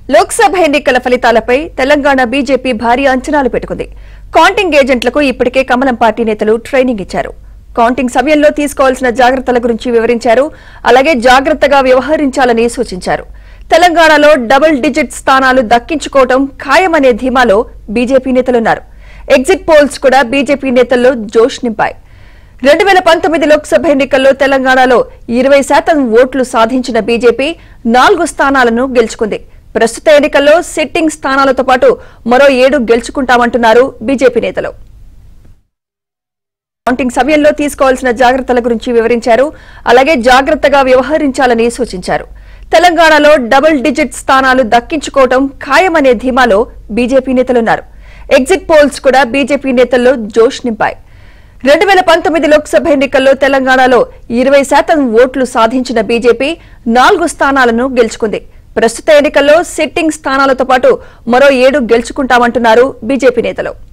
లోక్సభ ఎన్నికల ఫలితాలపై తెలంగాణ బీజేపీ భారీ అంచనాలు పెట్టుకుంది కౌంటింగ్ ఏజెంట్లకు ఇప్పటికే కమలం పార్టీ నేతలు ట్రైనింగ్ ఇచ్చారు కౌంటింగ్ సమయంలో తీసుకోవాల్సిన జాగ్రత్తల గురించి వివరించారు అలాగే జాగ్రత్తగా వ్యవహరించాలని సూచించారు తెలంగాణలో డబుల్ డిజిట్ స్థానాలు దక్కించుకోవడం ఖాయమనే ధీమాలో బీజేపీ నేతలున్నారు ఎగ్జిట్ పోల్స్ కూడా బీజేపీ నేతల్లో జోష్ నింపాయి రెండు వేల పంతొమ్మిది లోక్సభ ఎన్నికల్లో తెలంగాణలో ఇరవై శాతం ఓట్లు సాధించిన బీజేపీ నాలుగు స్థానాలను గెలుచుకుంది ప్రస్తుత ఎన్నికల్లో సిట్టింగ్ స్థానాలతో పాటు మరో ఏడు గెలుచుకుంటామంటున్నారు బీజేపీ నేతలు కౌంటింగ్ సమయంలో తీసుకోవాల్సిన జాగ్రత్తల గురించి వివరించారు అలాగే జాగ్రత్తగా వ్యవహరించాలని సూచించారు తెలంగాణలో డబుల్ డిజిట్ స్థానాలు దక్కించుకోవడం ఖాయమనే ధీమాలో బీజేపీ నేతలున్నారు ఎగ్జిట్ పోల్స్ కూడా బీజేపీ నేతల్లో జోష్ నింపాయి రెండు వేల పంతొమ్మిది లోక్సభ ఎన్నికల్లో తెలంగాణలో ఇరవై శాతం ఓట్లు సాధించిన బీజేపీ నాలుగు స్థానాలను గెలుచుకుంది ప్రస్తుత ఎన్నికల్లో సిట్టింగ్ స్థానాలతో పాటు మరో ఏడు గెలుచుకుంటామంటున్నారు బీజేపీ నేతలు